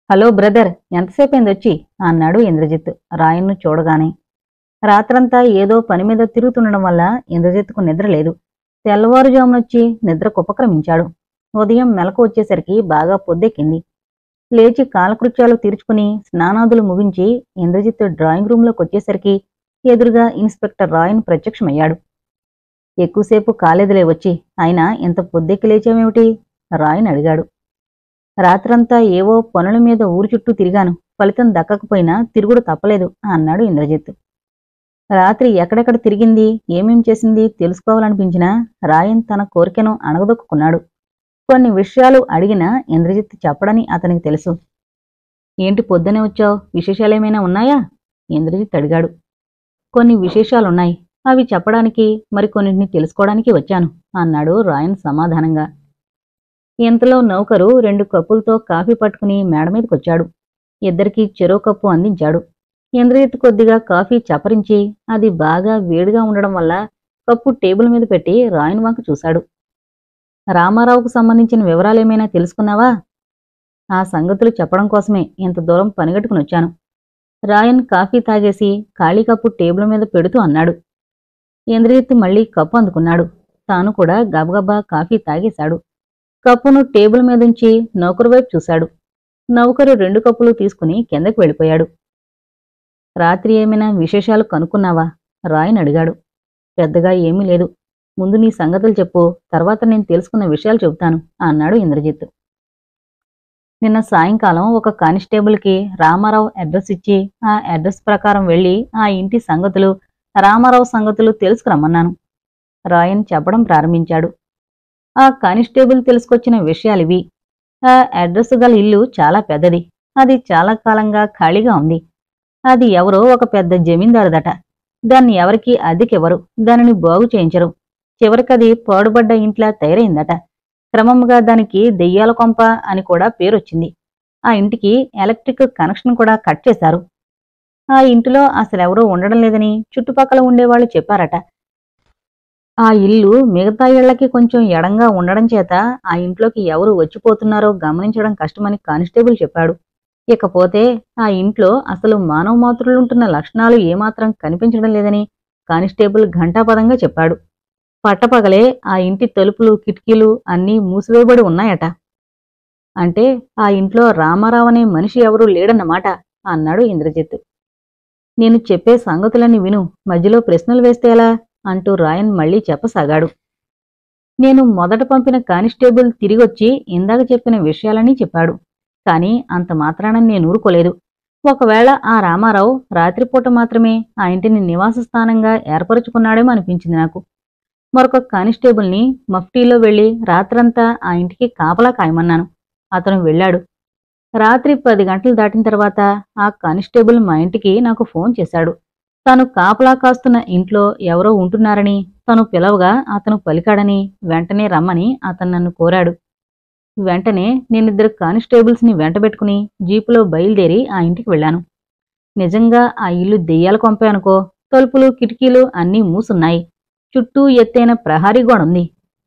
hello brother ఎంతసేపైంది వచ్చి అన్నాడు ఇంద్రజిత్ రాయన్ను చూడగానే రాత్రంతా ఏదో పని మీద తిరుగుతుండడం వల్ల ఇంద్రజిత్కు నిద్ర లేదు తెల్లవారుజామునొచ్చి నిద్రకు ఉపక్రమించాడు ఉదయం మెలకు వచ్చేసరికి బాగా పొద్దెక్కింది లేచి కాలకృత్యాలు తీర్చుకుని స్నానాదులు ముగించి ఇంద్రజిత్ డ్రాయింగ్ రూంలోకి వచ్చేసరికి ఎదురుగా ఇన్స్పెక్టర్ రాయన్ ప్రత్యక్షమయ్యాడు ఎక్కువసేపు కాలేదులే వచ్చి అయినా ఇంత పొద్దెక్కి లేచామేమిటి రాయన్ అడిగాడు రాత్రంతా ఏవో పనుల మీద ఊరు చుట్టూ తిరిగాను ఫలితం దక్కకపోయినా తిరుగుడు తప్పలేదు అన్నాడు ఇంద్రజిత్ రాత్రి ఎక్కడెక్కడ తిరిగింది ఏమేం చేసింది తెలుసుకోవాలనిపించినా రాయన్ తన కోరికను అణగదొక్కున్నాడు కొన్ని విషయాలు అడిగినా ఇంద్రజిత్ చెప్పడని అతనికి తెలుసు ఏంటి పొద్దునే వచ్చావు విశేషాలేమైనా ఉన్నాయా ఇంద్రజిత్ అడిగాడు కొన్ని విశేషాలున్నాయి అవి చెప్పడానికి మరికొన్నింటిని తెలుసుకోవడానికి వచ్చాను అన్నాడు రాయన్ సమాధానంగా ఇంతలో నౌకరు రెండు కప్పులతో కాఫీ పట్టుకుని మేడ మీదకొచ్చాడు ఇద్దరికీ చెరో కప్పు అందించాడు ఇంద్రజిత్ కొద్దిగా కాఫీ చపరించి అది బాగా వేడిగా ఉండడం వల్ల కప్పు టేబుల్ మీద పెట్టి రాయన్ వంక చూశాడు రామారావుకు సంబంధించిన వివరాలేమైనా తెలుసుకున్నావా ఆ సంగతులు చెప్పడం కోసమే ఇంత దూరం పనిగట్టుకుని వచ్చాను రాయన్ కాఫీ తాగేసి ఖాళీ కప్పు టేబుల్ మీద పెడుతూ అన్నాడు ఇంద్రజిత్ మళ్ళీ కప్పు అందుకున్నాడు తాను కూడా గబగబా కాఫీ తాగేశాడు కప్పును టేబుల్ మీదుంచి నౌకరు వైపు చూశాడు నౌకరు రెండు కప్పులు తీసుకుని కిందకి వెళ్ళిపోయాడు రాత్రి ఏమైనా విశేషాలు కనుక్కున్నావా రాయన్ అడిగాడు పెద్దగా ఏమీ లేదు ముందు నీ సంగతులు చెప్పు తర్వాత నేను తెలుసుకున్న విషయాలు చెబుతాను అన్నాడు ఇంద్రజిత్ నిన్న సాయంకాలం ఒక కానిస్టేబుల్కి రామారావు అడ్రస్ ఇచ్చి ఆ అడ్రస్ ప్రకారం వెళ్ళి ఆ ఇంటి సంగతులు రామారావు సంగతులు తెలుసుకురమ్మన్నాను రాయన్ చెప్పడం ప్రారంభించాడు ఆ కానిస్టేబుల్ తెలుసుకొచ్చిన విషయాలివి ఆ అడ్రస్ గల ఇల్లు చాలా పెద్దది అది చాలా కాలంగా ఖాళీగా ఉంది అది ఎవరో ఒక పెద్ద జమీందారుదట దాన్ని ఎవరికీ అద్దెకివ్వరు దానిని బాగు చేయించరు చివరికది పాడుబడ్డ ఇంట్లా తయారైందట క్రమముగా దానికి దెయ్యాల కొంప అని కూడా పేరొచ్చింది ఆ ఇంటికి ఎలక్ట్రిక్ కనెక్షన్ కూడా కట్ చేశారు ఆ ఇంటిలో అసలెవరూ ఉండడం లేదని చుట్టుపక్కల ఉండేవాళ్ళు చెప్పారట ఆ ఇల్లు మిగతా ఇళ్లకి కొంచెం ఎడంగా ఉండడం చేత ఆ ఇంట్లోకి ఎవరు వచ్చిపోతున్నారో గమనించడం కష్టమని కానిస్టేబుల్ చెప్పాడు ఇకపోతే ఆ ఇంట్లో అసలు మానవ మాతృలుంటున్న లక్షణాలు ఏమాత్రం కనిపించడం లేదని కానిస్టేబుల్ ఘంటాపదంగా చెప్పాడు పట్టపగలే ఆ ఇంటి తలుపులు కిటికీలు అన్నీ మూసివేయబడి ఉన్నాయట అంటే ఆ ఇంట్లో రామారావు అనే మనిషి ఎవరూ లేడన్నమాట అన్నాడు ఇంద్రజిత్ నేను చెప్పే సంగతులన్నీ విను మధ్యలో ప్రశ్నలు వేస్తే ఎలా అంటూ రాయన్ మళ్ళీ చెప్పసాగాడు నేను మొదట పంపిన కానిస్టేబుల్ తిరిగొచ్చి ఇందాక చెప్పిన విషయాలన్నీ చెప్పాడు కానీ అంత మాత్రాన నేను ఊరుకోలేదు ఒకవేళ ఆ రామారావు రాత్రిపూట మాత్రమే ఆ ఇంటిని నివాస స్థానంగా ఏర్పరచుకున్నాడేమో అనిపించింది నాకు మరొక కానిస్టేబుల్ని మఫ్టీలో వెళ్లి రాత్రంతా ఆ ఇంటికి కాపలా కాయమన్నాను అతను వెళ్ళాడు రాత్రి పది గంటలు దాటిన తర్వాత ఆ కానిస్టేబుల్ మా ఇంటికి నాకు ఫోన్ చేశాడు తాను కాపలా కాస్తున్న ఇంట్లో ఎవరో ఉంటున్నారని తను పిలవగా అతను పలికాడని వెంటనే రమ్మని అతను నన్ను కోరాడు వెంటనే నేనిద్దరు కానిస్టేబుల్స్ని వెంటబెట్టుకుని జీపులో బయలుదేరి ఆ ఇంటికి వెళ్ళాను నిజంగా ఆ ఇల్లు దెయ్యాల కొంపే అనుకో తలుపులు కిటికీలు అన్నీ మూసున్నాయి చుట్టూ ఎత్తైన ప్రహారీ గోడ ఉంది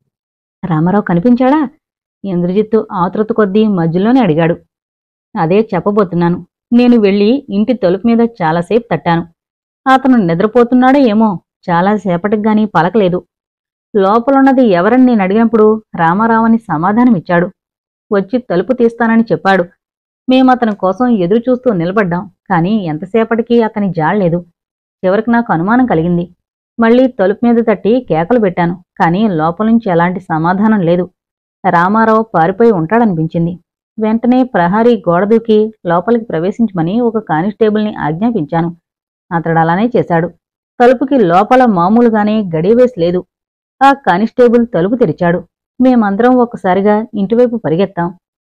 రామారావు కనిపించాడా ఇంద్రజిత్తు ఆతృత కొద్దీ మధ్యలోనే అడిగాడు అదే చెప్పబోతున్నాను నేను వెళ్ళి ఇంటి తలుపు మీద చాలాసేపు తట్టాను అతను నిద్రపోతున్నాడో ఏమో చాలాసేపటికి గాని పలకలేదు లోపలున్నది ఎవరని నేను అడిగినప్పుడు రామారావని సమాధానమిచ్చాడు వచ్చి తలుపు తీస్తానని చెప్పాడు మేము అతని కోసం ఎదురు చూస్తూ నిలబడ్డాం కానీ ఎంతసేపటికి అతని జాడలేదు చివరికి నాకు అనుమానం కలిగింది మళ్ళీ తలుపు మీద తట్టి కేకలు పెట్టాను కానీ లోపల నుంచి ఎలాంటి సమాధానం లేదు రామారావు పారిపోయి ఉంటాడనిపించింది వెంటనే ప్రహారీ గోడ దూకి లోపలికి ప్రవేశించమని ఒక కానిస్టేబుల్ని ఆజ్ఞాపించాను అతడు అలానే చేశాడు తలుపుకి లోపల మామూలుగానే గడియవేసి లేదు ఆ కానిస్టేబుల్ తలుపు తెరిచాడు మేమందరం ఒక్కసారిగా ఇంటివైపు పరిగెత్తాం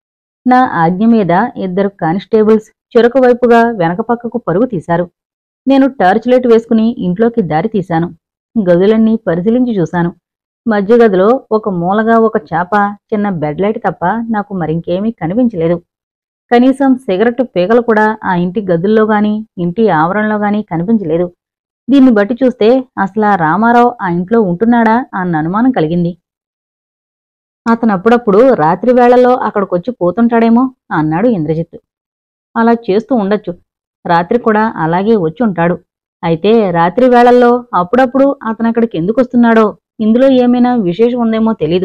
నా ఆజ్ఞ మీద ఇద్దరు కానిస్టేబుల్స్ చెరొక వైపుగా వెనక పక్కకు పరుగు తీశారు నేను టార్చ్ లైట్ వేసుకుని ఇంట్లోకి దారి తీశాను గదులన్నీ పరిశీలించి చూశాను మధ్య గదిలో ఒక మూలగా ఒక చాప చిన్న బెడ్ లైట్ తప్ప నాకు మరింకేమీ కనిపించలేదు కనీసం సిగరెట్ పీగలు కూడా ఆ ఇంటి గదుల్లో గాని ఇంటి ఆవరణలో గాని కనిపించలేదు దీన్ని బట్టి చూస్తే అసలు ఆ రామారావు ఆ ఇంట్లో ఉంటున్నాడా అన్న అనుమానం కలిగింది అతను అప్పుడప్పుడు రాత్రి వేళల్లో అక్కడికొచ్చి పోతుంటాడేమో అన్నాడు ఇంద్రజిత్ అలా చేస్తూ ఉండొచ్చు రాత్రి కూడా అలాగే వచ్చి ఉంటాడు అయితే రాత్రి వేళల్లో అప్పుడప్పుడు అతను అక్కడికి ఎందుకు వస్తున్నాడో ఇందులో ఏమైనా విశేషం ఉందేమో తెలీదు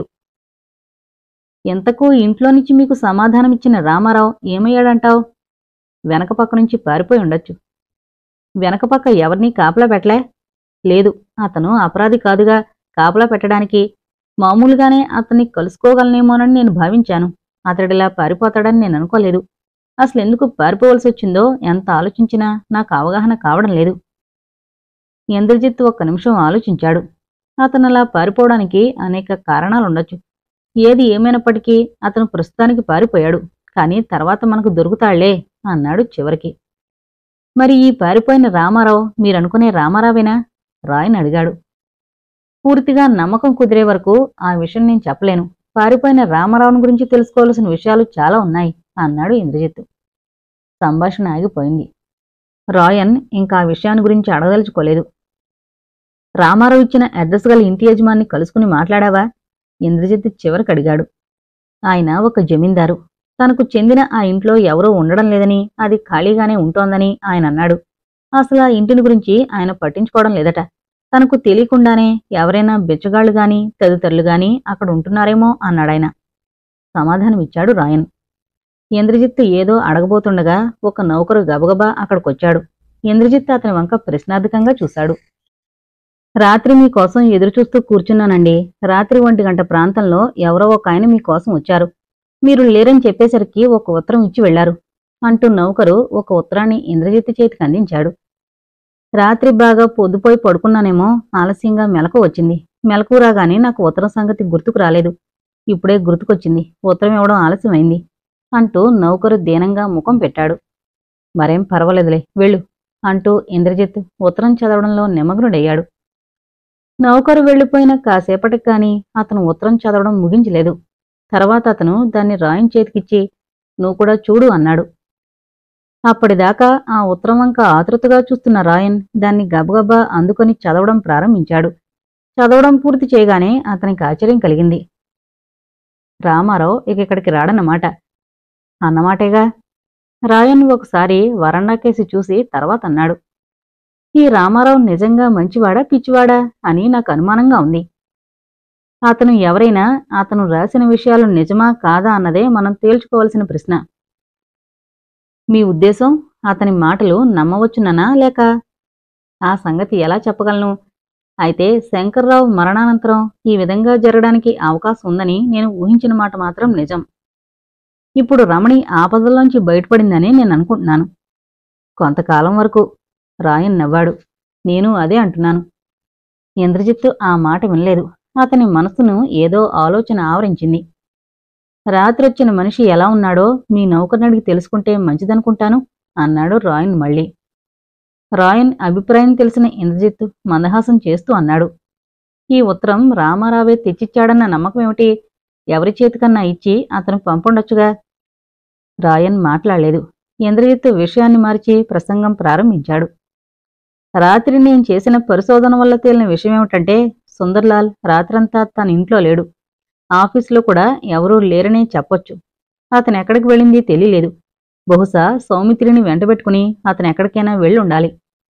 ఎంతకు ఇంట్లో నుంచి మీకు సమాధానమిచ్చిన రామారావు ఏమయ్యాడంటావు వెనక పక్క నుంచి పారిపోయి ఉండొచ్చు వెనక పక్క ఎవరినీ కాపలా పెట్టలే లేదు అతను అపరాధి కాదుగా కాపలా పెట్టడానికి మామూలుగానే అతన్ని కలుసుకోగలనేమోనని నేను భావించాను అతడిలా పారిపోతాడని నేను అనుకోలేదు అసలు ఎందుకు పారిపోవలసి వచ్చిందో ఎంత ఆలోచించినా నాకు అవగాహన కావడం లేదు ఇంద్రజిత్ ఒక్క నిమిషం ఆలోచించాడు అతను అలా పారిపోవడానికి అనేక కారణాలుండొచ్చు ఏది ఏమైనప్పటికీ అతను ప్రస్తుతానికి పారిపోయాడు కానీ తర్వాత మనకు దొరుకుతాళ్లే అన్నాడు చివరికి మరి ఈ పారిపోయిన రామారావు మీరనుకునే రామారావేనా రాయని అడిగాడు పూర్తిగా నమ్మకం కుదిరే వరకు ఆ విషయం నేను చెప్పలేను పారిపోయిన రామారావుని గురించి తెలుసుకోవాల్సిన విషయాలు చాలా ఉన్నాయి అన్నాడు ఇంద్రజిత్ సంభాషణ ఆగిపోయింది రాయన్ ఇంకా ఆ విషయాన్ని గురించి అడగదలుచుకోలేదు రామారావు ఇచ్చిన అడ్రస్ గల ఇంటి యజమాన్ని కలుసుకుని మాట్లాడావా ఇంద్రజిత్ చివరికి అడిగాడు ఆయన ఒక జమీందారు తనకు చెందిన ఆ ఇంట్లో ఎవరూ ఉండడం లేదని అది ఖాళీగానే ఉంటోందని ఆయన అన్నాడు అసలు ఆ ఇంటిని గురించి ఆయన పట్టించుకోవడం లేదట తనకు తెలియకుండానే ఎవరైనా బిచ్చగాళ్లు గాని తదితరులు గాని అక్కడ ఉంటున్నారేమో అన్నాడాయన సమాధానమిచ్చాడు రాయన్ ఇంద్రజిత్ ఏదో అడగబోతుండగా ఒక నౌకరు గబగబా అక్కడికొచ్చాడు ఇంద్రజిత్ అతని వంక ప్రశ్నార్థకంగా చూశాడు రాత్రి మీకోసం ఎదురుచూస్తూ కూర్చున్నానండి రాత్రి ఒంటి గంట ప్రాంతంలో ఎవరో ఒక ఆయన మీకోసం వచ్చారు మీరు లేరని చెప్పేసరికి ఒక ఉత్తరం ఇచ్చి వెళ్లారు అంటూ నౌకరు ఒక ఉత్తరాన్ని ఇంద్రజిత్ చేతికి అందించాడు రాత్రి బాగా పొద్దుపోయి పడుకున్నానేమో ఆలస్యంగా మెలకు వచ్చింది మెలకు రాగానే నాకు ఉత్తరం సంగతి గుర్తుకు రాలేదు ఇప్పుడే గుర్తుకొచ్చింది ఉత్తరం ఇవ్వడం ఆలస్యమైంది అంటూ నౌకరు దీనంగా ముఖం పెట్టాడు మరేం పర్వాలేదులే వెళ్ళు అంటూ ఇంద్రజిత్ ఉత్తరం చదవడంలో నిమగ్నుడయ్యాడు నౌకరు వెళ్ళిపోయిన కాసేపటికి కాని అతను ఉత్తరం చదవడం ముగించలేదు తర్వాత అతను దాన్ని రాయన్ చేతికిచ్చి నువ్వు కూడా చూడు అన్నాడు అప్పటిదాకా ఆ ఉత్తరం వంక ఆతృతగా చూస్తున్న రాయన్ దాన్ని గబగబా అందుకొని చదవడం ప్రారంభించాడు చదవడం పూర్తి చేయగానే అతనికి ఆశ్చర్యం కలిగింది రామారావు ఇక ఇక్కడికి రాడన్నమాట అన్నమాటేగా రాయన్ ఒకసారి వరండాకేసి చూసి తర్వాత అన్నాడు ఈ రామారావు నిజంగా మంచివాడా పిచ్చివాడా అని నాకు అనుమానంగా ఉంది అతను ఎవరైనా అతను రాసిన విషయాలు నిజమా కాదా అన్నదే మనం తేల్చుకోవలసిన ప్రశ్న మీ ఉద్దేశం అతని మాటలు నమ్మవచ్చుననా లేక ఆ సంగతి ఎలా చెప్పగలను అయితే శంకర్రావు మరణానంతరం ఈ విధంగా జరగడానికి అవకాశం ఉందని నేను ఊహించిన మాట మాత్రం నిజం ఇప్పుడు రమణి ఆపదల్లోంచి బయటపడిందని నేను అనుకుంటున్నాను కొంతకాలం వరకు రాయన్ నవ్వాడు నేను అదే అంటున్నాను ఇంద్రజిత్తు ఆ మాట వినలేదు అతని మనసును ఏదో ఆలోచన ఆవరించింది రాత్రొచ్చిన మనిషి ఎలా ఉన్నాడో మీ నౌకర్నడికి తెలుసుకుంటే మంచిదనుకుంటాను అన్నాడు రాయన్ మళ్ళీ రాయన్ అభిప్రాయం తెలిసిన ఇంద్రజిత్ మందహాసం చేస్తూ అన్నాడు ఈ ఉత్తరం రామారావే తెచ్చిచ్చాడన్న నమ్మకం ఏమిటి ఎవరి చేతికన్నా ఇచ్చి అతను పంపుండొచ్చుగా రాయన్ మాట్లాడలేదు ఇంద్రజిత్ విషయాన్ని మార్చి ప్రసంగం ప్రారంభించాడు రాత్రి నేను చేసిన పరిశోధన వల్ల తేలిన విషయం ఏమిటంటే సుందర్లాల్ రాత్రంతా తన ఇంట్లో లేడు ఆఫీసులో కూడా ఎవరూ లేరనే చెప్పొచ్చు అతను ఎక్కడికి వెళ్ళింది తెలియలేదు బహుశా సౌమిత్రిని వెంటబెట్టుకుని అతను ఎక్కడికైనా వెళ్ళి ఉండాలి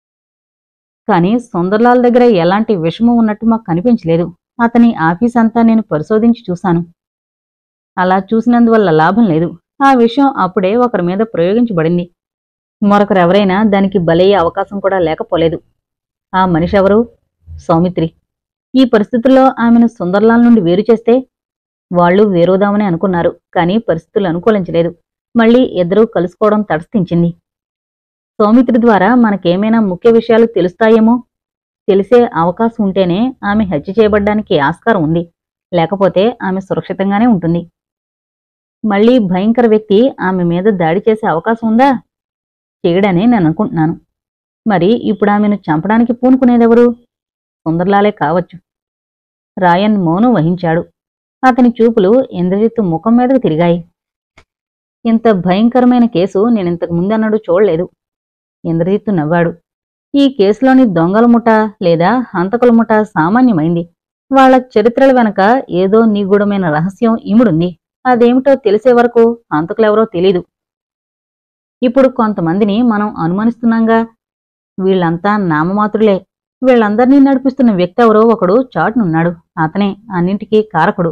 కానీ సుందర్లాల్ దగ్గర ఎలాంటి విషమం ఉన్నట్టు మాకు కనిపించలేదు అతని ఆఫీస్ అంతా నేను పరిశోధించి చూశాను అలా చూసినందువల్ల లాభం లేదు ఆ విషయం అప్పుడే ఒకరి మీద ప్రయోగించబడింది మరొకరెవరైనా దానికి బలయ్యే అవకాశం కూడా లేకపోలేదు ఆ మనిషి ఎవరు సౌమిత్రి ఈ పరిస్థితుల్లో ఆమెను సుందర్లాల్ నుండి వేరు చేస్తే వాళ్ళు వేరుదామని అనుకున్నారు కానీ పరిస్థితులు అనుకూలించలేదు మళ్ళీ ఇద్దరూ కలుసుకోవడం తటస్థించింది సౌమిత్రి ద్వారా మనకేమైనా ముఖ్య విషయాలు తెలుస్తాయేమో తెలిసే అవకాశం ఉంటేనే ఆమె హత్య చేయబడ్డానికి ఆస్కారం ఉంది లేకపోతే ఆమె సురక్షితంగానే ఉంటుంది మళ్ళీ భయంకర వ్యక్తి ఆమె మీద దాడి చేసే అవకాశం ఉందా చేయడనే నేను అనుకుంటున్నాను మరి ఇప్పుడు ఆమెను చంపడానికి పూనుకునేదెవరు సుందర్లాలే కావచ్చు రాయన్ మౌనం వహించాడు అతని చూపులు ఇంద్రజిత్తు ముఖం మీదకు తిరిగాయి ఇంత భయంకరమైన కేసు నేనింతకు ముందన్నడు చూడలేదు ఇంద్రజిత్తు నవ్వాడు ఈ కేసులోని దొంగల ముఠ లేదా హంతకుల ముఠ సామాన్యమైంది వాళ్ళ చరిత్రల వెనక ఏదో నిగూఢమైన రహస్యం ఇముడుంది అదేమిటో తెలిసే వరకు హంతకులెవరో తెలీదు ఇప్పుడు కొంతమందిని మనం అనుమానిస్తున్నాంగా వీళ్ళంతా నామమాత్రులే వీళ్ళందర్నీ నడిపిస్తున్న వ్యక్తి ఎవరో ఒకడు చాటునున్నాడు అతనే అన్నింటికీ కారకుడు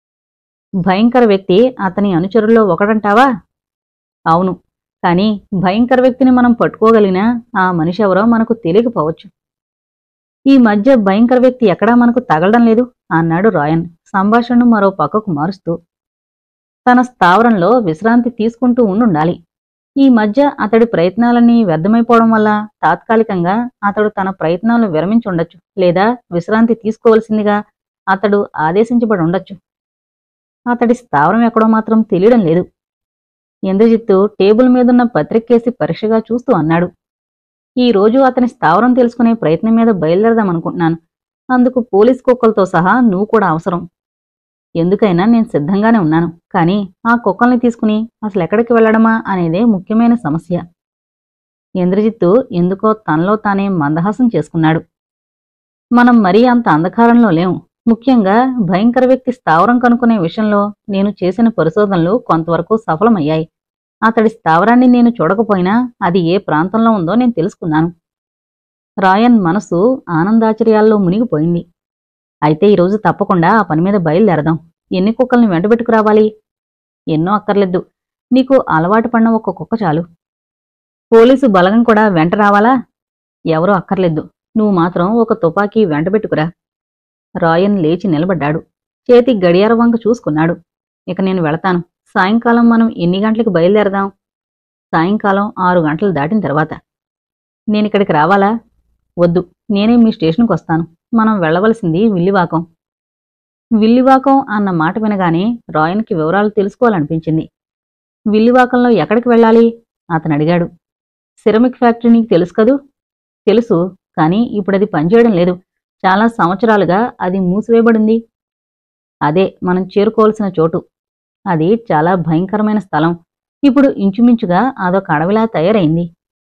భయంకర వ్యక్తి అతని అనుచరుల్లో ఒకడంటావా అవును కానీ భయంకర వ్యక్తిని మనం పట్టుకోగలిగినా ఆ మనిషి ఎవరో మనకు తెలియకపోవచ్చు ఈ మధ్య భయంకర వ్యక్తి ఎక్కడా మనకు తగలడం లేదు అన్నాడు రాయన్ సంభాషణను మరో పక్కకు మారుస్తూ తన స్థావరంలో విశ్రాంతి తీసుకుంటూ ఉండుండాలి ఈ మధ్య అతడి ప్రయత్నాలన్నీ వ్యర్థమైపోవడం వల్ల తాత్కాలికంగా అతడు తన ప్రయత్నాలు విరమించుండొచ్చు లేదా విశ్రాంతి తీసుకోవలసిందిగా అతడు ఆదేశించబడి ఉండొచ్చు అతడి స్థావరం ఎక్కడో మాత్రం తెలియడం లేదు ఇంద్రజిత్తు టేబుల్ మీదున్న పత్రికేసి పరీక్షగా చూస్తూ అన్నాడు ఈ రోజు అతని స్థావరం తెలుసుకునే ప్రయత్నం మీద బయలుదేరదామనుకుంటున్నాను అందుకు పోలీస్ కుక్కలతో సహా నువ్వు కూడా అవసరం ఎందుకైనా నేను సిద్ధంగానే ఉన్నాను కానీ ఆ కుక్కల్ని తీసుకుని అసలు ఎక్కడికి వెళ్ళడమా అనేదే ముఖ్యమైన సమస్య ఇంద్రజిత్తు ఎందుకో తనలో తానే మందహాసం చేసుకున్నాడు మనం మరీ అంత అంధకారంలో లేం ముఖ్యంగా భయంకర వ్యక్తి స్థావరం కనుక్కునే విషయంలో నేను చేసిన పరిశోధనలు కొంతవరకు సఫలమయ్యాయి అతడి స్థావరాన్ని నేను చూడకపోయినా అది ఏ ప్రాంతంలో ఉందో నేను తెలుసుకున్నాను రాయన్ మనసు ఆనందాచర్యాల్లో మునిగిపోయింది అయితే ఈరోజు తప్పకుండా ఆ పని మీద బయలుదేరదాం ఎన్ని కుక్కల్ని వెంటబెట్టుకురావాలి ఎన్నో అక్కర్లేదు నీకు అలవాటు పడిన ఒక కుక్క చాలు పోలీసు బలగం కూడా వెంట రావాలా ఎవరూ అక్కర్లేదు నువ్వు మాత్రం ఒక తుపాకీ వెంటబెట్టుకురా రాయన్ లేచి నిలబడ్డాడు చేతి గడియార వంక చూసుకున్నాడు ఇక నేను వెళతాను సాయంకాలం మనం ఎన్ని గంటలకు బయలుదేరదాం సాయంకాలం ఆరు గంటలు దాటిన తర్వాత నేనిక్కడికి రావాలా వద్దు నేనే మీ స్టేషన్కి వస్తాను మనం వెళ్ళవలసింది విల్లివాకం విల్లివాకం అన్న మాట వినగానే రాయన్కి వివరాలు తెలుసుకోవాలనిపించింది విల్లివాకంలో ఎక్కడికి వెళ్ళాలి అతను అడిగాడు సిరమిక్ ఫ్యాక్టరీ నీకు తెలుసు కదూ తెలుసు కానీ ఇప్పుడు అది పనిచేయడం లేదు చాలా సంవత్సరాలుగా అది మూసివేయబడింది అదే మనం చేరుకోవాల్సిన చోటు అది చాలా భయంకరమైన స్థలం ఇప్పుడు ఇంచుమించుగా అదొక అడవిలా తయారైంది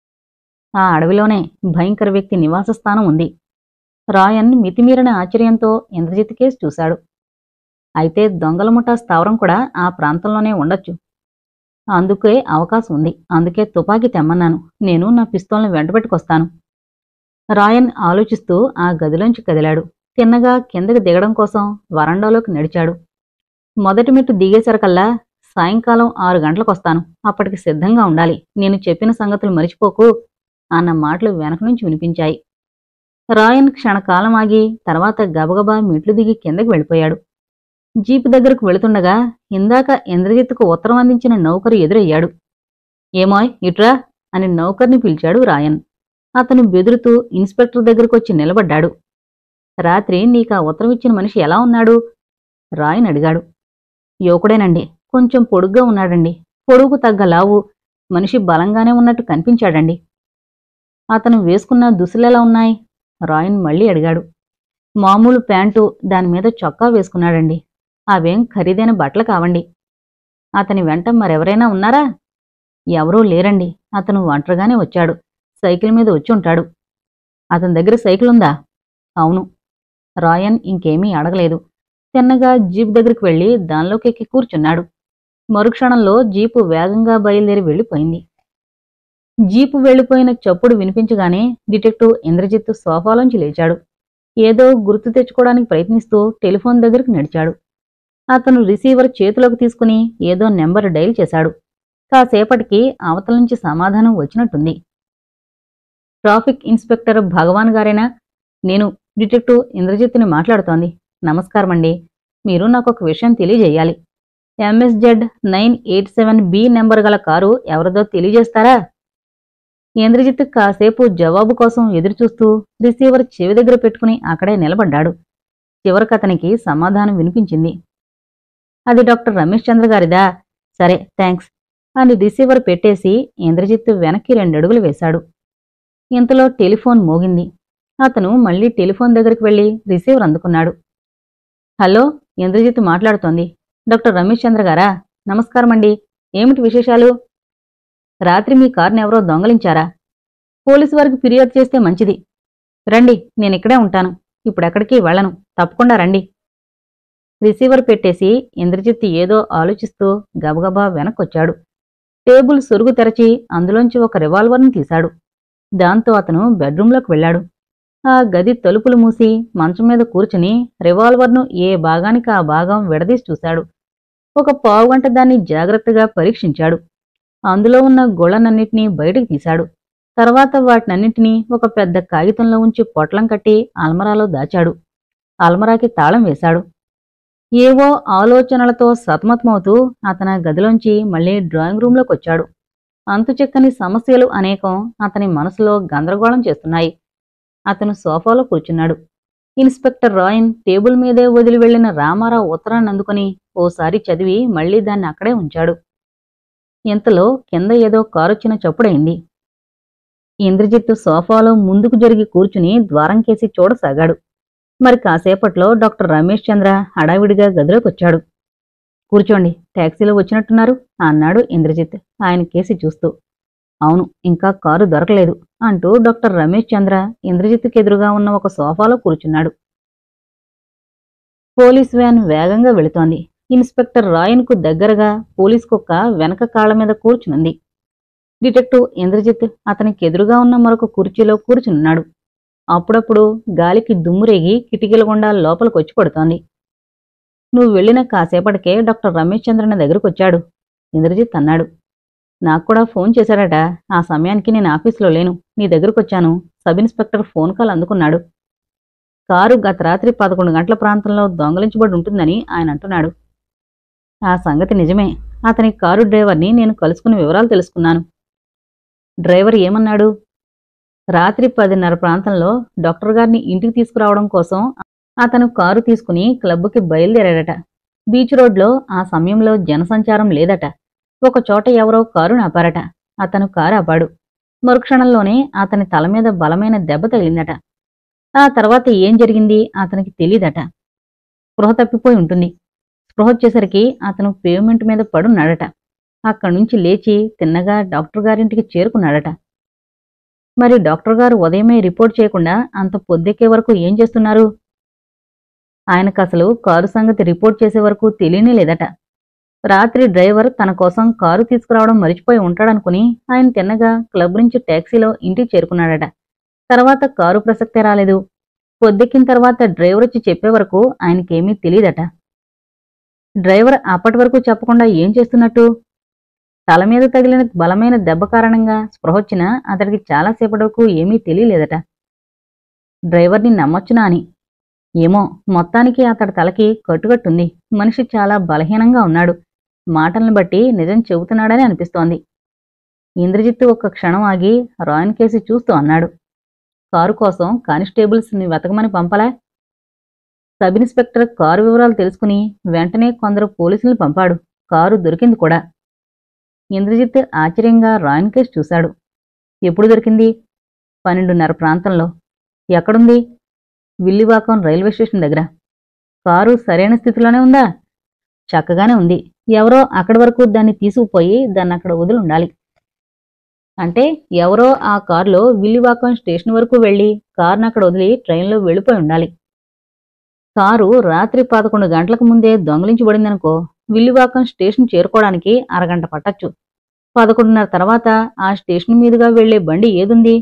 ఆ అడవిలోనే భయంకర వ్యక్తి నివాస స్థానం ఉంది రాయన్ మితిమీరిన ఆశ్చర్యంతో ఇంద్రజిత్ కేసు చూశాడు అయితే దొంగల ముఠా స్థావరం కూడా ఆ ప్రాంతంలోనే ఉండొచ్చు అందుకే అవకాశం ఉంది అందుకే తుపాకీ తెమ్మన్నాను నేను నా పిస్తోల్ని వెంటబెట్టుకొస్తాను రాయన్ ఆలోచిస్తూ ఆ గదిలోంచి కదిలాడు తిన్నగా కిందకి దిగడం కోసం వరండాలోకి నడిచాడు మొదటి మెట్టు దిగేసరికల్లా సాయంకాలం ఆరు గంటలకొస్తాను అప్పటికి సిద్ధంగా ఉండాలి నేను చెప్పిన సంగతులు మరిచిపోకు అన్న మాటలు వెనక నుంచి వినిపించాయి రాయన్ క్షణకాలం ఆగి తర్వాత గబగబా మెట్లు దిగి కిందకి వెళ్ళిపోయాడు జీపు దగ్గరకు వెళుతుండగా ఇందాక ఇంద్రజిత్తుకు ఉత్తరం అందించిన నౌకరు ఎదురయ్యాడు ఏమోయ్ ఇట్రా అని నౌకర్ని పిలిచాడు రాయన్ అతను బెదురుతూ ఇన్స్పెక్టర్ దగ్గరకు వచ్చి నిలబడ్డాడు రాత్రి నీకా ఉత్తరం ఇచ్చిన మనిషి ఎలా ఉన్నాడు రాయన్ అడిగాడు యువకుడేనండి కొంచెం పొడుగ్గా ఉన్నాడండి పొడుగు తగ్గ లావు మనిషి బలంగానే ఉన్నట్టు కనిపించాడండి అతను వేసుకున్న దుస్తులెలా ఉన్నాయి రాయన్ మళ్ళీ అడిగాడు మామూలు ప్యాంటు దానిమీద చొక్కా వేసుకున్నాడండి అవేం ఖరీదైన బట్టలు కావండి అతని వెంట మరెవరైనా ఉన్నారా ఎవరూ లేరండి అతను ఒంటరిగానే వచ్చాడు సైకిల్ మీద వచ్చి ఉంటాడు అతని దగ్గర సైకిల్ ఉందా అవును రాయన్ ఇంకేమీ అడగలేదు తిన్నగా జీప్ దగ్గరికి వెళ్లి దానిలోకి ఎక్కి కూర్చున్నాడు మరుక్షణంలో జీపు వేగంగా బయలుదేరి వెళ్ళిపోయింది జీపు వెళ్ళిపోయిన చప్పుడు వినిపించగానే డిటెక్టివ్ ఇంద్రజిత్ సోఫాలోంచి లేచాడు ఏదో గుర్తు తెచ్చుకోవడానికి ప్రయత్నిస్తూ టెలిఫోన్ దగ్గరికి నడిచాడు అతను రిసీవర్ చేతిలోకి తీసుకుని ఏదో నెంబర్ డైల్ చేశాడు కాసేపటికి అవతల నుంచి సమాధానం వచ్చినట్టుంది ట్రాఫిక్ ఇన్స్పెక్టర్ భగవాన్ గారేనా నేను డిటెక్టివ్ ఇంద్రజిత్ని మాట్లాడుతోంది నమస్కారమండి మీరు నాకు ఒక విషయం తెలియజేయాలి MSZ nine eight seven B number గల కారు ఎవరిదో తెలియజేస్తారా ఇంద్రజిత్ కాసేపు జవాబు కోసం ఎదురుచూస్తూ రిసీవర్ చెవి దగ్గర పెట్టుకుని అక్కడే నిలబడ్డాడు చివరికి అతనికి సమాధానం వినిపించింది అది డాక్టర్ రమేష్ చంద్ర గారిదా సరే థ్యాంక్స్ అని రిసీవర్ పెట్టేసి ఇంద్రజిత్ వెనక్కి రెండడుగులు వేశాడు ఇంతలో టెలిఫోన్ మోగింది అతను మళ్ళీ టెలిఫోన్ దగ్గరికి వెళ్లి రిసీవర్ అందుకున్నాడు హలో ఇంద్రజిత్ మాట్లాడుతోంది డాక్టర్ రమేష్ చంద్ర గారా నమస్కారమండి ఏమిటి విశేషాలు రాత్రి మీ కారుని ఎవరో దొంగలించారా పోలీసు వారికి ఫిర్యాదు చేస్తే మంచిది రండి నేను ఇక్కడే ఉంటాను ఇప్పుడెక్కడికి వెళ్ళను తప్పకుండా రండి రిసీవర్ పెట్టేసి ఇంద్రజిత్ ఏదో ఆలోచిస్తూ గబగబా వెనక్కొచ్చాడు టేబుల్ సొరుగు తెరచి అందులోంచి ఒక రివాల్వర్ని తీశాడు దాంతో అతను బెడ్రూంలోకి వెళ్ళాడు ఆ గది తలుపులు మూసి మంచం మీద కూర్చుని రివాల్వర్ను ఏ భాగానికి ఆ భాగం విడదీసి చూశాడు ఒక పావుగంట దాన్ని జాగ్రత్తగా పరీక్షించాడు అందులో ఉన్న గొళ్ళనన్నిటినీ బయటకు తీశాడు తర్వాత వాటినన్నింటినీ ఒక పెద్ద కాగితంలో ఉంచి పొట్లం కట్టి అల్మరాలో దాచాడు అల్మరాకి తాళం వేశాడు ఏవో ఆలోచనలతో సతమతమవుతూ అతని గదిలోంచి మళ్ళీ డ్రాయింగ్ రూంలోకి వచ్చాడు అంతుచెక్కని సమస్యలు అనేకం అతని మనసులో గందరగోళం చేస్తున్నాయి అతను సోఫాలో కూర్చున్నాడు ఇన్స్పెక్టర్ రాయన్ టేబుల్ మీదే వదిలి వెళ్లిన రామారావు ఉత్తరాన్ని అందుకుని ఓసారి చదివి మళ్ళీ దాన్ని అక్కడే ఉంచాడు ఇంతలో కింద ఏదో కారొచ్చిన చప్పుడైంది ఇంద్రజిత్తు సోఫాలో ముందుకు జరిగి కూర్చుని ద్వారం కేసి చూడసాగాడు మరి కాసేపట్లో డాక్టర్ రమేష్ చంద్ర హడావిడిగా గదిలోకి వచ్చాడు కూర్చోండి టాక్సీలో వచ్చినట్టున్నారు అన్నాడు ఇంద్రజిత్ ఆయన కేసి చూస్తూ అవును ఇంకా కారు దొరకలేదు అంటూ డాక్టర్ రమేష్ చంద్ర ఇంద్రజిత్కి ఎదురుగా ఉన్న ఒక సోఫాలో కూర్చున్నాడు పోలీస్ వ్యాన్ వేగంగా వెళుతోంది ఇన్స్పెక్టర్ రాయన్కు దగ్గరగా పోలీస్ కుక్క వెనక కాళ్ల మీద కూర్చునుంది డిటెక్టివ్ ఇంద్రజిత్ అతనికి ఎదురుగా ఉన్న మరొక కుర్చీలో కూర్చునున్నాడు అప్పుడప్పుడు గాలికి దుమ్మురేగి కిటికీల గుండా లోపలికి వచ్చి పడుతోంది నువ్వు వెళ్ళిన కాసేపటికే డాక్టర్ రమేష్ చంద్రన దగ్గరకు వచ్చాడు ఇంద్రజిత్ అన్నాడు నాకు కూడా ఫోన్ చేశాడట ఆ సమయానికి నేను ఆఫీసులో లేను నీ దగ్గరకు వచ్చాను సబ్ ఇన్స్పెక్టర్ ఫోన్ కాల్ అందుకున్నాడు కారు గత రాత్రి పదకొండు గంటల ప్రాంతంలో దొంగలించబడి ఉంటుందని ఆయన అంటున్నాడు ఆ సంగతి నిజమే అతని కారు డ్రైవర్ని నేను కలుసుకుని వివరాలు తెలుసుకున్నాను డ్రైవర్ ఏమన్నాడు రాత్రి పదిన్నర ప్రాంతంలో డాక్టర్ గారిని ఇంటికి తీసుకురావడం కోసం అతను కారు తీసుకుని క్లబ్కి బయలుదేరాడట బీచ్ రోడ్లో ఆ సమయంలో జనసంచారం లేదట ఒక చోట ఎవరో కారు ఆపారట అతను కారు ఆపాడు మరుక్షణంలోనే అతని తల మీద బలమైన దెబ్బ తగిలిందట ఆ తర్వాత ఏం జరిగింది అతనికి తెలీదట స్పృహ తప్పిపోయి ఉంటుంది స్పృహ వచ్చేసరికి అతను పేమెంట్ మీద పడున్నాడట అక్కడి నుంచి లేచి తిన్నగా డాక్టర్ గారింటికి చేరుకున్నాడట మరి డాక్టర్ గారు ఉదయమే రిపోర్ట్ చేయకుండా అంత పొద్దెక్కే వరకు ఏం చేస్తున్నారు ఆయనకు అసలు కారు సంగతి రిపోర్ట్ చేసే వరకు తెలియనే లేదట రాత్రి డ్రైవర్ తన కోసం కారు తీసుకురావడం మరిచిపోయి ఉంటాడనుకుని ఆయన తిన్నగా క్లబ్ నుంచి ట్యాక్సీలో ఇంటికి చేరుకున్నాడట తర్వాత కారు ప్రసక్తే రాలేదు పొద్దెక్కిన తర్వాత డ్రైవర్ వచ్చి చెప్పే వరకు ఆయనకేమీ తెలియదట డ్రైవర్ అప్పటి వరకు చెప్పకుండా ఏం చేస్తున్నట్టు తల మీద తగిలిన బలమైన దెబ్బ కారణంగా స్పృహొచ్చిన అతడికి చాలాసేపటి వరకు ఏమీ తెలియలేదట డ్రైవర్ని నమ్మొచ్చునా అని ఏమో మొత్తానికి అతడి తలకి కట్టుకట్టుంది మనిషి చాలా బలహీనంగా ఉన్నాడు మాటలను బట్టి నిజం చెబుతున్నాడని అనిపిస్తోంది ఇంద్రజిత్తు ఒక్క క్షణం ఆగి రాయన్ కేసి చూస్తూ అన్నాడు కారు కోసం కానిస్టేబుల్స్ని వెతకమని పంపలా సబ్ ఇన్స్పెక్టర్ కారు వివరాలు తెలుసుకుని వెంటనే కొందరు పోలీసుల్ని పంపాడు కారు దొరికింది కూడా ఇంద్రజిత్ ఆశ్చర్యంగా రాయన్ కేసు చూశాడు ఎప్పుడు దొరికింది పన్నెండున్నర ప్రాంతంలో ఎక్కడుంది విల్లివాకం రైల్వే స్టేషన్ దగ్గర కారు సరైన స్థితిలోనే ఉందా చక్కగానే ఉంది ఎవరో అక్కడి వరకు దాన్ని తీసుకుపోయి దాన్ని అక్కడ వదిలి ఉండాలి అంటే ఎవరో ఆ కారులో విల్లివాకం స్టేషన్ వరకు వెళ్ళి కారును అక్కడ వదిలి ట్రైన్లో వెళ్ళిపోయి ఉండాలి కారు రాత్రి పదకొండు గంటలకు ముందే దొంగలించబడిందనుకో విల్లివాకం స్టేషన్ చేరుకోవడానికి అరగంట పట్టచ్చు పదకొండున్నర తర్వాత ఆ స్టేషన్ మీదుగా వెళ్లే బండి ఏదుంది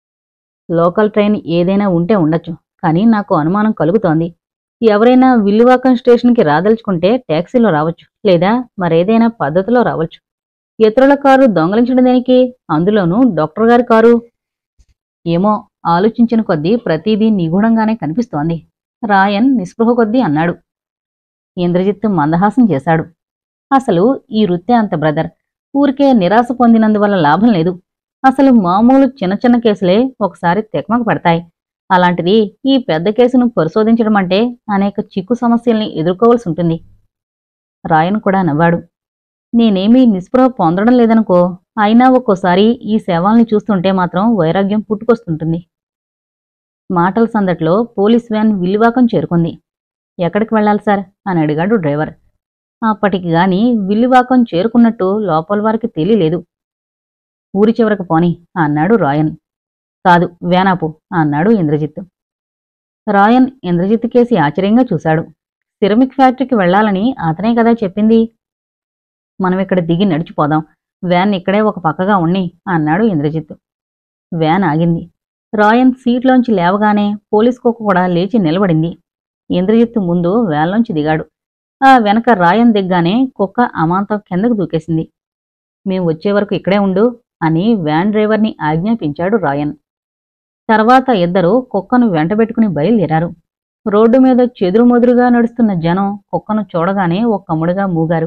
లోకల్ ట్రైన్ ఏదైనా ఉంటే ఉండొచ్చు కానీ నాకు అనుమానం కలుగుతోంది ఎవరైనా విల్లువాకం స్టేషన్కి రాదలుచుకుంటే ట్యాక్సీలో రావచ్చు లేదా మరేదైనా పద్ధతిలో రావచ్చు ఇతరుల కారు దొంగలించడం దేనికి అందులోనూ డాక్టర్ గారి కారు ఏమో ఆలోచించిన కొద్దీ ప్రతిదీ నిగూఢంగానే కనిపిస్తోంది రాయన్ నిస్పృహ కొద్దీ అన్నాడు ఇంద్రజిత్ మందహాసం చేశాడు అసలు ఈ వృత్తే అంత బ్రదర్ ఊరికే నిరాశ పొందినందువల్ల లాభం లేదు అసలు మామూలు చిన్న చిన్న కేసులే ఒకసారి తెక్మక పడతాయి అలాంటిది ఈ పెద్ద కేసును పరిశోధించడం అంటే అనేక చిక్కు సమస్యల్ని ఎదుర్కోవాల్సి ఉంటుంది రాయన్ కూడా నవ్వాడు నేనేమీ నిస్పృహ పొందడం లేదనుకో అయినా ఒక్కోసారి ఈ శవాల్ని చూస్తుంటే మాత్రం వైరాగ్యం పుట్టుకొస్తుంటుంది మాటల సందట్లో పోలీస్ వ్యాన్ విల్లివాకం చేరుకుంది ఎక్కడికి వెళ్ళాలి సార్ అని అడిగాడు డ్రైవర్ అప్పటికి గాని విల్లివాకం చేరుకున్నట్టు లోపల వారికి తెలియలేదు ఊరి చివరకు పోని అన్నాడు రాయన్ కాదు వేనాపు అన్నాడు ఇంద్రజిత్ రాయన్ ఇంద్రజిత్ కేసి ఆశ్చర్యంగా చూశాడు సిరమిక్ ఫ్యాక్టరీకి వెళ్ళాలని అతనే కదా చెప్పింది మనం ఇక్కడ దిగి నడిచిపోదాం వ్యాన్ ఇక్కడే ఒక పక్కగా ఉన్ని అన్నాడు ఇంద్రజిత్ వ్యాన్ ఆగింది రాయన్ సీట్లోంచి లేవగానే పోలీస్ కుక్క కూడా లేచి నిలబడింది ఇంద్రజిత్ ముందు వ్యాన్లోంచి దిగాడు ఆ వెనక రాయన్ దిగ్గానే కుక్క అమాంతం కిందకు దూకేసింది మేం వచ్చే వరకు ఇక్కడే ఉండు అని వ్యాన్ డ్రైవర్ని ఆజ్ఞాపించాడు రాయన్ తర్వాత ఇద్దరు కుక్కను వెంటబెట్టుకుని బయలుదేరారు రోడ్డు మీద చెదురుమదురుగా నడుస్తున్న జనం కుక్కను చూడగానే ఒక్కముడిగా మూగారు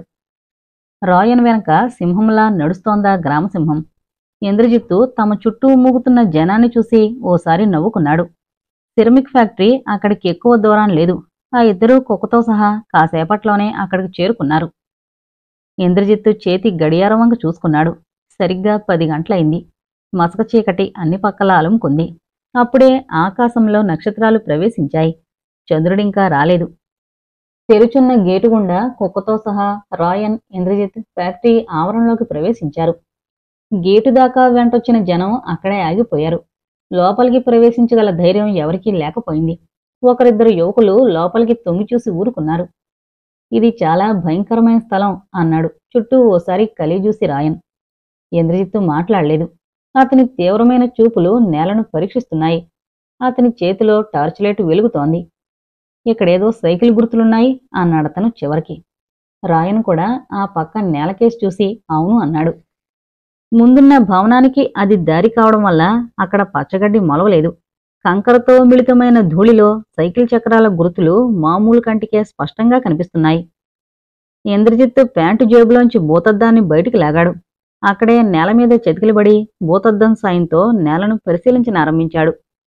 రాయన్ వెనక సింహంలా నడుస్తోందా గ్రామసింహం ఇంద్రజిత్తు తమ చుట్టూ మూగుతున్న జనాన్ని చూసి ఓసారి నవ్వుకున్నాడు సిరమిక్ ఫ్యాక్టరీ అక్కడికి ఎక్కువ దూరం లేదు ఆ ఇద్దరూ కుక్కతో సహా కాసేపట్లోనే అక్కడికి చేరుకున్నారు ఇంద్రజిత్తు చేతి గడియారం వంక చూసుకున్నాడు సరిగ్గా పది గంటలైంది మసక చీకటి అన్ని పక్కల అలుముకుంది అప్పుడే ఆకాశంలో నక్షత్రాలు ప్రవేశించాయి చంద్రుడింకా రాలేదు తెరుచున్న గేటు గుండా కుక్కతో సహా రాయన్ ఇంద్రజిత్ ఫ్యాక్టరీ ఆవరణలోకి ప్రవేశించారు గేటు దాకా వెంటొచ్చిన జనం అక్కడే ఆగిపోయారు లోపలికి ప్రవేశించగల ధైర్యం ఎవరికీ లేకపోయింది ఒకరిద్దరు యువకులు లోపలికి తొంగి చూసి ఊరుకున్నారు ఇది చాలా భయంకరమైన స్థలం అన్నాడు చుట్టూ ఓసారి కలిజూసి రాయన్ ఇంద్రజిత్తు మాట్లాడలేదు అతని తీవ్రమైన చూపులు నేలను పరీక్షిస్తున్నాయి అతని చేతిలో టార్చ్ లైట్ వెలుగుతోంది ఇక్కడేదో సైకిల్ గుర్తులున్నాయి అన్నాడతను చివరికి రాయన్ కూడా ఆ పక్క నేలకేసి చూసి అవును అన్నాడు ముందున్న భవనానికి అది దారి కావడం వల్ల అక్కడ పచ్చగడ్డి మొలవలేదు కంకరతో మిళితమైన ధూళిలో సైకిల్ చక్రాల గుర్తులు మామూలు కంటికే స్పష్టంగా కనిపిస్తున్నాయి ఇంద్రజిత్తు ప్యాంటు జేబులోంచి భూతద్దాన్ని బయటికి లాగాడు అక్కడే నేల మీద చతికిలబడి భూతద్దం సాయంతో నేలను పరిశీలించనారంభించాడు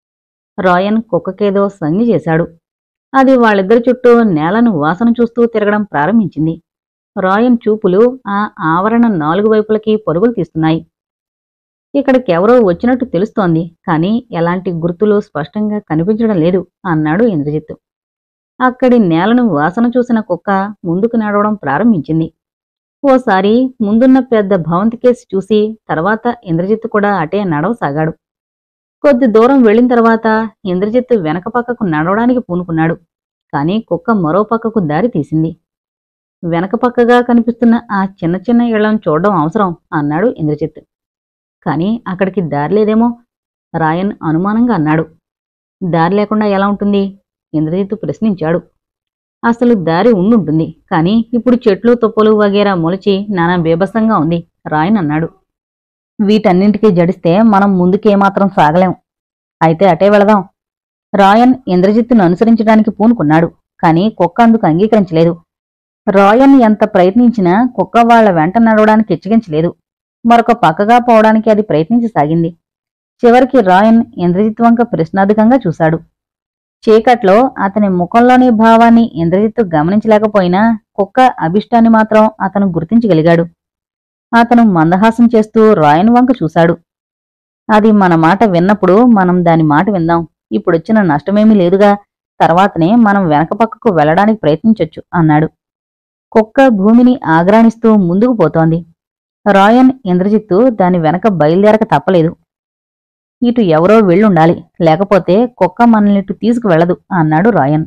రాయన్ కుక్కకేదో సంజ్ఞ చేశాడు అది వాళ్ళిద్దరి చుట్టూ నేలను వాసన చూస్తూ తిరగడం ప్రారంభించింది రాయన్ చూపులు ఆ ఆవరణ నాలుగు వైపులకి పరుగులు తీస్తున్నాయి ఇక్కడికెవరో వచ్చినట్టు తెలుస్తోంది కానీ ఎలాంటి గుర్తులు స్పష్టంగా కనిపించడం లేదు అన్నాడు ఇంద్రజిత్ అక్కడి నేలను వాసన చూసిన కుక్క ముందుకు నడవడం ప్రారంభించింది ఓసారి ముందున్న పెద్ద భవంతికేసి చూసి తర్వాత ఇంద్రజిత్ కూడా అటే నడవసాగాడు కొద్ది దూరం వెళ్ళిన తర్వాత ఇంద్రజిత్ వెనక పక్కకు నడవడానికి పూనుకున్నాడు కానీ కుక్క మరో పక్కకు దారి తీసింది వెనక పక్కగా కనిపిస్తున్న ఆ చిన్న చిన్న ఇళ్లను చూడడం అవసరం అన్నాడు ఇంద్రజిత్ కానీ అక్కడికి దారి లేదేమో రాయన్ అనుమానంగా అన్నాడు దారి లేకుండా ఎలా ఉంటుంది ఇంద్రజిత్ ప్రశ్నించాడు అసలు దారి ఉండుంటుంది కానీ ఇప్పుడు చెట్లు తుప్పలు వగేరా మొలిచి నానా బీభత్సంగా ఉంది రాయన్ అన్నాడు వీటన్నింటికీ జడిస్తే మనం ముందుకేమాత్రం సాగలేం అయితే అటే వెళదాం రాయన్ ఇంద్రజిత్తును అనుసరించడానికి పూనుకున్నాడు కానీ కుక్క అందుకు అంగీకరించలేదు రాయన్ ఎంత ప్రయత్నించినా కుక్క వాళ్ల వెంట నడవడానికి ఇచ్చగించలేదు మరొక పక్కగా పోవడానికి అది ప్రయత్నించసాగింది చివరికి రాయన్ ఇంద్రజిత్ వంక ప్రశ్నార్థకంగా చూశాడు చీకట్లో అతని ముఖంలోని భావాన్ని ఇంద్రజిత్తు గమనించలేకపోయినా కుక్క అభిష్టాన్ని మాత్రం అతను గుర్తించగలిగాడు అతను మందహాసం చేస్తూ రాయన్ వంక చూశాడు అది మన మాట విన్నప్పుడు మనం దాని మాట విందాం ఇప్పుడొచ్చిన నష్టమేమీ లేదుగా తర్వాతనే మనం వెనక పక్కకు వెళ్ళడానికి ప్రయత్నించొచ్చు అన్నాడు కుక్క భూమిని ఆగ్రాణిస్తూ ముందుకు పోతోంది రాయన్ ఇంద్రజిత్తు దాని వెనక బయలుదేరక తప్పలేదు ఇటు ఎవరో వెళ్ళుండాలి లేకపోతే కుక్క మనల్ని ఇటు తీసుకువెళ్ళదు అన్నాడు రాయన్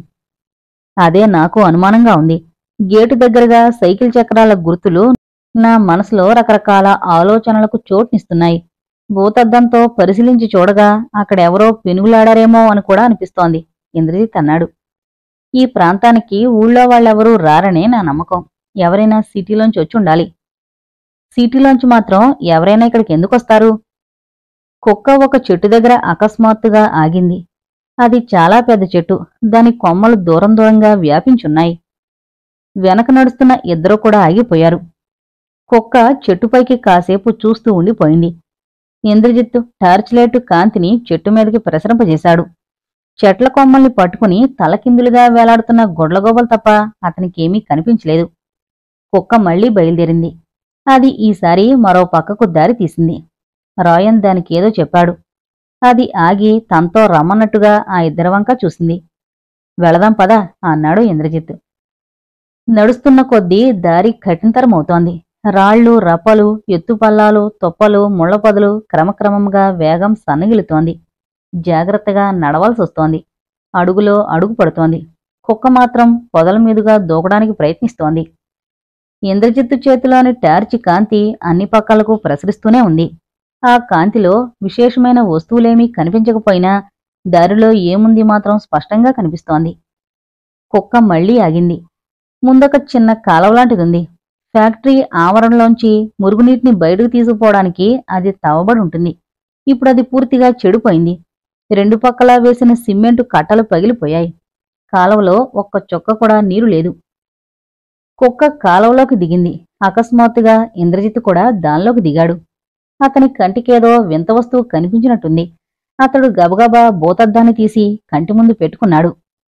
అదే నాకు అనుమానంగా ఉంది గేటు దగ్గరగా సైకిల్ చక్రాల గుర్తులు నా మనసులో రకరకాల ఆలోచనలకు చోట్నిస్తున్నాయి భూతద్దంతో పరిశీలించి చూడగా అక్కడెవరో పెనుగులాడారేమో అని కూడా అనిపిస్తోంది ఇంద్రజిత్ అన్నాడు ఈ ప్రాంతానికి ఊళ్ళో వాళ్ళెవరూ రారనే నా నమ్మకం ఎవరైనా సిటీలోంచి వచ్చి ఉండాలి సిటీలోంచి మాత్రం ఎవరైనా ఇక్కడికి ఎందుకొస్తారు కుక్క ఒక చెట్టు దగ్గర అకస్మాత్తుగా ఆగింది అది చాలా పెద్ద చెట్టు దాని కొమ్మలు దూరం దూరంగా వ్యాపించున్నాయి వెనక నడుస్తున్న ఇద్దరు కూడా ఆగిపోయారు కుక్క చెట్టుపైకి కాసేపు చూస్తూ ఉండిపోయింది ఇంద్రజిత్తు టార్చ్ లైట్ కాంతిని చెట్టు మీదకి ప్రసరింపజేశాడు చెట్ల కొమ్మల్ని పట్టుకుని తలకిందులుగా వేలాడుతున్న గొడ్లగోబలు తప్ప అతనికేమీ కనిపించలేదు కుక్క మళ్లీ బయలుదేరింది అది ఈసారి మరో పక్కకు దారి తీసింది రాయన్ దానికేదో చెప్పాడు అది ఆగి తనతో రమ్మన్నట్టుగా ఆ ఇద్దరి వంక చూసింది వెళదాం పద అన్నాడు ఇంద్రజిత్ నడుస్తున్న కొద్దీ దారి కఠినతరమవుతోంది రాళ్ళు రప్పలు ఎత్తుపల్లాలు తొప్పలు ముళ్ళపొదలు క్రమక్రమంగా వేగం సన్నగిలుతోంది జాగ్రత్తగా నడవాల్సొస్తోంది అడుగులో అడుగు పడుతోంది కుక్క మాత్రం పొదల మీదుగా దూకడానికి ప్రయత్నిస్తోంది ఇంద్రజిత్తు చేతిలోని టార్చి కాంతి అన్ని పక్కలకు ప్రసరిస్తూనే ఉంది ఆ కాంతిలో విశేషమైన వస్తువులేమీ కనిపించకపోయినా దారిలో ఏముంది మాత్రం స్పష్టంగా కనిపిస్తోంది కుక్క మళ్లీ ఆగింది ముందొక చిన్న కాలవ లాంటిది ఉంది ఫ్యాక్టరీ ఆవరణలోంచి మురుగునీటిని బయటకు తీసుకుపోవడానికి అది తవ్వబడి ఉంటుంది ఇప్పుడు అది పూర్తిగా చెడిపోయింది రెండు పక్కలా వేసిన సిమెంటు కట్టలు పగిలిపోయాయి కాలువలో ఒక్క చొక్క కూడా నీరు లేదు కుక్క కాలువలోకి దిగింది అకస్మాత్తుగా ఇంద్రజిత్ కూడా దానిలోకి దిగాడు అతని కంటికేదో వింత వస్తువు కనిపించినట్టుంది అతడు గబగబా భూతద్దాన్ని తీసి కంటి ముందు పెట్టుకున్నాడు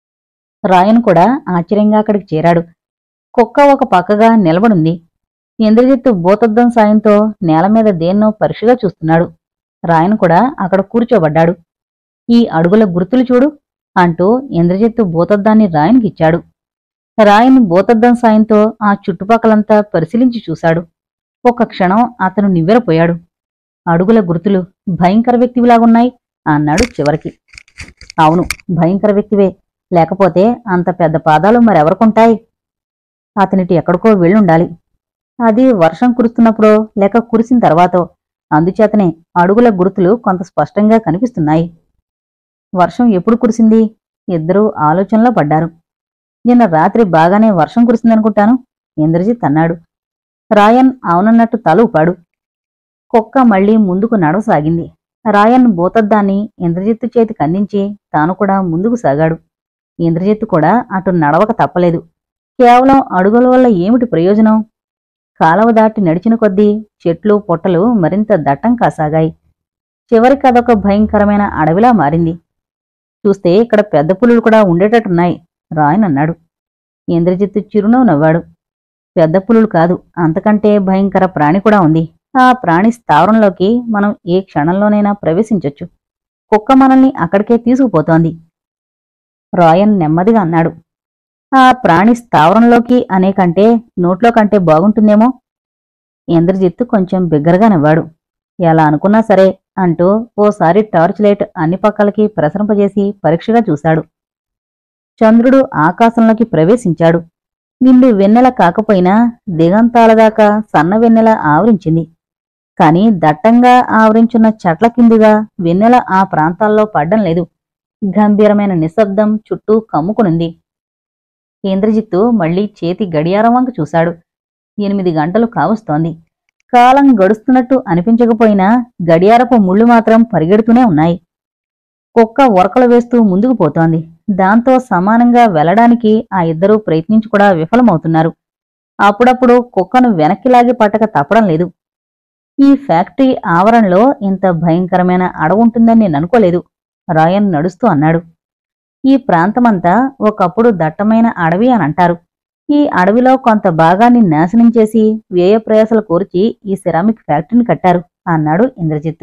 రాయన్ కూడా ఆశ్చర్యంగా అక్కడికి చేరాడు కుక్క ఒక పక్కగా నిలబడుంది ఇంద్రజిత్తు భూతద్దం సాయంతో నేల మీద దేన్నో పరీక్షగా చూస్తున్నాడు రాయన్ కూడా అక్కడ కూర్చోబడ్డాడు ఈ అడుగుల గుర్తులు చూడు అంటూ ఇంద్రజిత్తు భూతద్దాన్ని రాయన్కిచ్చాడు రాయన్ భూతద్దం సాయంతో ఆ చుట్టుపక్కలంతా పరిశీలించి చూశాడు ఒక క్షణం అతను నివ్వెరపోయాడు అడుగుల గుర్తులు భయంకర వ్యక్తివిలాగున్నాయి అన్నాడు చివరికి అవును భయంకర వ్యక్తివే లేకపోతే అంత పెద్ద పాదాలు మరెవరికుంటాయి అతనిటి ఎక్కడికో వెళ్ళుండాలి అది వర్షం కురుస్తున్నప్పుడో లేక కురిసిన తర్వాతో అందుచేతనే అడుగుల గుర్తులు కొంత స్పష్టంగా కనిపిస్తున్నాయి వర్షం ఎప్పుడు కురిసింది ఇద్దరూ ఆలోచనలో పడ్డారు నిన్న రాత్రి బాగానే వర్షం కురిసిందనుకుంటాను ఇంద్రజిత్ అన్నాడు రాయన్ అవునన్నట్టు తల ఊపాడు కుక్క మళ్లీ ముందుకు నడవసాగింది రాయన్ భూతద్దాన్ని ఇంద్రజిత్తు చేతికి అందించి తాను కూడా ముందుకు సాగాడు ఇంద్రజిత్తు కూడా అటు నడవక తప్పలేదు కేవలం అడుగుల వల్ల ఏమిటి ప్రయోజనం కాలవ దాటి నడిచిన కొద్దీ చెట్లు పుట్టలు మరింత దట్టం కాసాగాయి చివరికి అదొక భయంకరమైన అడవిలా మారింది చూస్తే ఇక్కడ పెద్ద పులులు కూడా ఉండేటట్టున్నాయి రాయన్ అన్నాడు ఇంద్రజిత్తు చిరునవ్వు నవ్వాడు పెద్ద పులులు కాదు అంతకంటే భయంకర ప్రాణి కూడా ఉంది ఆ ప్రాణి స్థావరంలోకి మనం ఏ క్షణంలోనైనా ప్రవేశించొచ్చు కుక్క మనల్ని అక్కడికే తీసుకుపోతోంది రాయన్ నెమ్మదిగా అన్నాడు ఆ ప్రాణి స్థావరంలోకి అనే కంటే నోట్లో కంటే బాగుంటుందేమో ఇంద్రజిత్తు కొంచెం బిగ్గరగా నవ్వాడు ఎలా అనుకున్నా సరే అంటూ ఓసారి టార్చ్ లైట్ అన్ని పక్కలకి ప్రసరింపజేసి పరీక్షగా చూశాడు చంద్రుడు ఆకాశంలోకి ప్రవేశించాడు నిండు వెన్నెల కాకపోయినా దిగంతాల దాకా సన్న వెన్నెల ఆవరించింది కాని దట్టంగా ఆవరించున్న చెట్ల కిందుగా వెన్నెల ఆ ప్రాంతాల్లో పడ్డం లేదు గంభీరమైన నిశ్శబ్దం చుట్టూ కమ్ముకునుంది ఇంద్రజిత్తు మళ్లీ చేతి గడియారం వంక చూశాడు ఎనిమిది గంటలు కావస్తోంది కాలం గడుస్తున్నట్టు అనిపించకపోయినా గడియారపు ముళ్ళు మాత్రం పరిగెడుతూనే ఉన్నాయి కుక్క ఉరకలు వేస్తూ ముందుకు పోతోంది దాంతో సమానంగా వెళ్లడానికి ఆ ఇద్దరూ ప్రయత్నించి కూడా విఫలమవుతున్నారు అప్పుడప్పుడు కుక్కను వెనక్కి లాగి పట్టక తప్పడం లేదు ఈ ఫ్యాక్టరీ ఆవరణలో ఇంత భయంకరమైన అడవుంటుందని నేను అనుకోలేదు రాయన్ నడుస్తూ అన్నాడు ఈ ప్రాంతమంతా ఒకప్పుడు దట్టమైన అడవి అని అంటారు ఈ అడవిలో కొంత భాగాన్ని నాశనం చేసి వ్యయ ప్రయాసలు కోర్చి ఈ సిరామిక్ ఫ్యాక్టరీని కట్టారు అన్నాడు ఇంద్రజిత్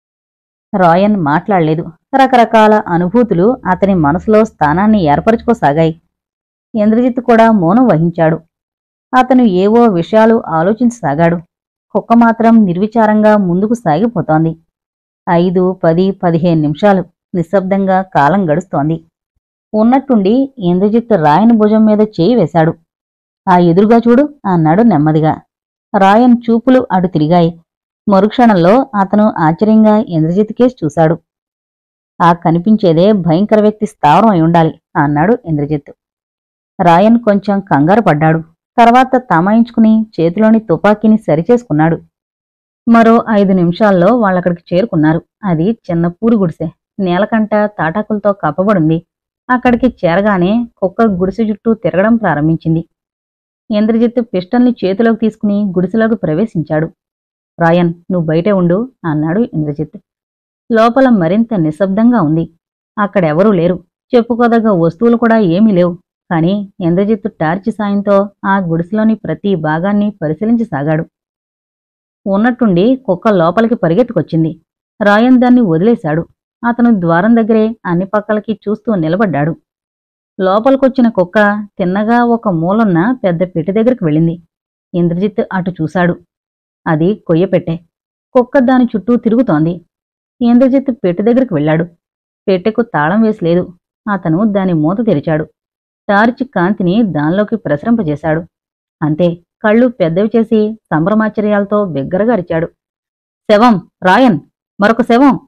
రాయన్ మాట్లాడలేదు రకరకాల అనుభూతులు అతని మనసులో స్థానాన్ని ఏర్పరచుకోసాగాయి ఇంద్రజిత్ కూడా మౌనం వహించాడు అతను ఏవో విషయాలు ఆలోచించసాగాడు కుక్క మాత్రం నిర్విచారంగా ముందుకు సాగిపోతోంది ఐదు పది పదిహేను నిమిషాలు నిశ్శబ్దంగా కాలం గడుస్తోంది ఉన్నట్టుండి ఇంద్రజిత్ రాయన్ భుజం మీద చేయి వేశాడు ఆ ఎదురుగా చూడు అన్నాడు నెమ్మదిగా రాయన్ చూపులు అటు తిరిగాయి మరుక్షణంలో అతను ఆశ్చర్యంగా ఇంద్రజిత్ కేసి చూశాడు ఆ కనిపించేదే భయంకర వ్యక్తి స్థావరం అయి ఉండాలి అన్నాడు ఇంద్రజిత్ రాయన్ కొంచెం కంగారు పడ్డాడు తర్వాత తమాయించుకుని చేతిలోని తుపాకీని సరిచేసుకున్నాడు మరో ఐదు నిమిషాల్లో వాళ్ళక్కడికి చేరుకున్నారు అది చిన్న పూరి గుడిసె నేలకంట తాటాకులతో కప్పబడింది అక్కడికి చేరగానే కుక్క గుడిసె చుట్టూ తిరగడం ప్రారంభించింది ఇంద్రజిత్ పిస్టల్ని చేతిలోకి తీసుకుని గుడిసెలోకి ప్రవేశించాడు రాయన్ నువ్వు బయటే ఉండు అన్నాడు ఇంద్రజిత్ లోపల మరింత నిశ్శబ్దంగా ఉంది అక్కడెవరూ లేరు చెప్పుకోదగ్గ వస్తువులు కూడా ఏమీ లేవు కాని ఇంద్రజిత్ టార్చి సాయంతో ఆ గుడిసెలోని ప్రతి భాగాన్ని పరిశీలించసాగాడు ఉన్నట్టుండి కుక్క లోపలికి పరిగెత్తుకొచ్చింది రాయన్ దాన్ని వదిలేశాడు అతను ద్వారం దగ్గరే అన్ని పక్కలకి చూస్తూ నిలబడ్డాడు లోపలికొచ్చిన కుక్క తిన్నగా ఒక మూలన్న పెద్ద పెట్టె దగ్గరికి వెళ్ళింది ఇంద్రజిత్ అటు చూశాడు అది కొయ్య పెట్టె కుక్క దాని చుట్టూ తిరుగుతోంది ఇంద్రజిత్ పెట్టె దగ్గరికి వెళ్ళాడు పెట్టెకు తాళం వేసలేదు అతను దాని మూత తెరిచాడు టార్చ్ కాంతిని దానిలోకి ప్రసరింపజేశాడు అంతే కళ్ళు పెద్దవి చేసి సంభ్రమాశ్చర్యాలతో బిగ్గరగా అరిచాడు శవం రాయన్ మరొక శవం